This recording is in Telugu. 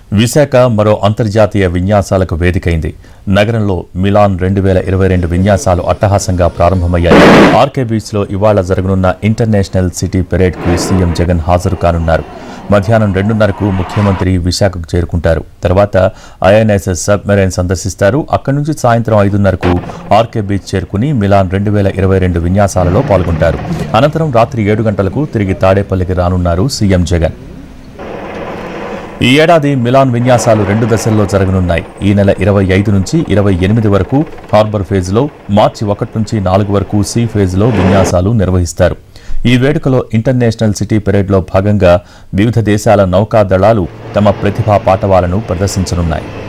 విశాఖ మరో అంతర్జాతీయ విన్యాసాలకు వేదికైంది నగరంలో మిలాన్ రెండు వేల ఇరవై రెండు విన్యాసాలు అట్టహాసంగా ప్రారంభమయ్యాయి ఆర్కే బీచ్లో ఇవాళ జరగనున్న ఇంటర్నేషనల్ సిటీ పెరేడ్కు సీఎం జగన్ హాజరు కానున్నారు మధ్యాహ్నం రెండున్నరకు ముఖ్యమంత్రి విశాఖకు చేరుకుంటారు తర్వాత ఐఎన్ఎస్ఎస్ సబ్మెరైన్ సందర్శిస్తారు అక్కడి నుంచి సాయంత్రం ఐదున్నరకు ఆర్కే బీచ్ చేరుకుని మిలాన్ రెండు వేల ఇరవై రెండు విన్యాసాలలో పాల్గొంటారు అనంతరం రాత్రి ఏడు గంటలకు తిరిగి తాడేపల్లికి రానున్నారు సీఎం జగన్ ఈ ఏడాది మిలాన్ విన్యాసాలు రెండు దశల్లో జరగనున్నాయి ఈ నెల ఇరవై ఐదు నుంచి ఇరవై ఎనిమిది వరకు హార్బర్ ఫేజ్లో మార్చి ఒకటి నుంచి నాలుగు వరకు సీ ఫేజ్లో విన్యాసాలు నిర్వహిస్తారు ఈ వేడుకలో ఇంటర్నేషనల్ సిటీ పెరేడ్లో భాగంగా వివిధ దేశాల నౌకా దళాలు తమ ప్రతిభా పాటవాలను ప్రదర్శించనున్నాయి